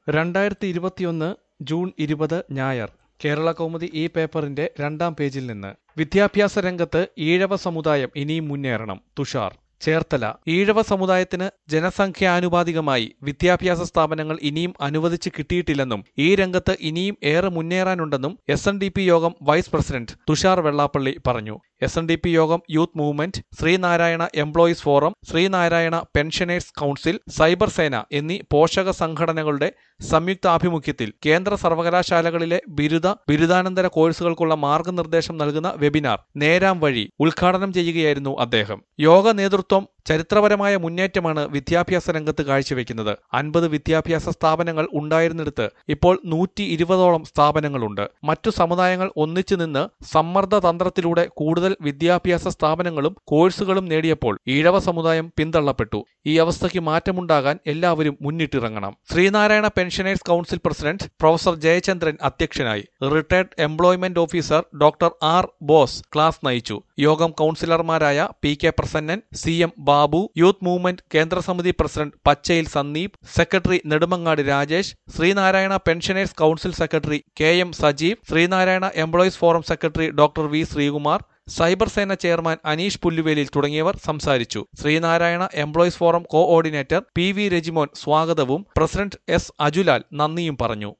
രണ്ടായിരത്തി ഇരുപത്തിയൊന്ന് ജൂൺ ഇരുപത് ഞായർ കേരള കൗമുദി ഈ പേപ്പറിന്റെ രണ്ടാം പേജിൽ നിന്ന് വിദ്യാഭ്യാസ രംഗത്ത് ഈഴവ സമുദായം ഇനിയും മുന്നേറണം തുഷാർ ചേർത്തല ഈഴവ സമുദായത്തിന് ജനസംഖ്യാനുപാതികമായി വിദ്യാഭ്യാസ സ്ഥാപനങ്ങൾ ഇനിയും അനുവദിച്ച് കിട്ടിയിട്ടില്ലെന്നും ഈ രംഗത്ത് ഇനിയും ഏറെ മുന്നേറാനുണ്ടെന്നും എസ് എൻ ഡി പി യോഗം വൈസ് പ്രസിഡന്റ് തുഷാർ വെള്ളാപ്പള്ളി പറഞ്ഞു എസ് എൻ ഡി പി യോഗം youth movement Sreenarayana employees forum Sreenarayana pensioners council cyber Sena എന്നീ പോഷക സംഘടനകളുടെ സംയുക്താഭിമുഖ്യത്തിൽ കേന്ദ്ര സർവകലാശാലകളിലെ ബിരുദ ബിരുദാനന്തര കോഴ്സുകൾക്കുള്ള മാർഗനിർദ്ദേശം നൽകുന്ന വെബിനാർ നേരാം വഴി ഉദ്ഘാടനം ചെയ്യുകയായിരുന്നു അദ്ദേഹം യോഗ നേതൃത്വം ചരിത്രപരമായ മുന്നേറ്റമാണ് വിദ്യാഭ്യാസ രംഗത്ത് കാഴ്ചവെക്കുന്നത് അൻപത് വിദ്യാഭ്യാസ സ്ഥാപനങ്ങൾ ഉണ്ടായിരുന്നിടത്ത് ഇപ്പോൾ നൂറ്റി ഇരുപതോളം സ്ഥാപനങ്ങളുണ്ട് മറ്റു സമുദായങ്ങൾ ഒന്നിച്ചു നിന്ന് സമ്മർദ്ദ തന്ത്രത്തിലൂടെ കൂടുതൽ വിദ്യാഭ്യാസ സ്ഥാപനങ്ങളും കോഴ്സുകളും നേടിയപ്പോൾ ഈഴവ സമുദായം പിന്തള്ളപ്പെട്ടു ഈ അവസ്ഥയ്ക്ക് മാറ്റമുണ്ടാകാൻ എല്ലാവരും മുന്നിട്ടിറങ്ങണം Sreenarayana pensioners council president professor Jayachandran അധ്യക്ഷനായി retired employment officer doctor R Bose class നയിച്ചു യോഗം കൗൺസിലർമാരായ P K Prasannan C M Babu youth movement കേന്ദ്ര സമിതി president Pachayil Sandeep secretary Nedumangad Rajesh Sreenarayana pensioners council secretary K M Sajeev Sreenarayana employees forum secretary doctor V Sreekumar cyber Sena chairman Aneesh Pulluvelil തുടങ്ങിയവർ സംസാരിച്ചു Sreenarayana employees forum coordinator P V Rejimon സ്വാഗതവും president S Ajulal നന്ദിയും പറഞ്ഞു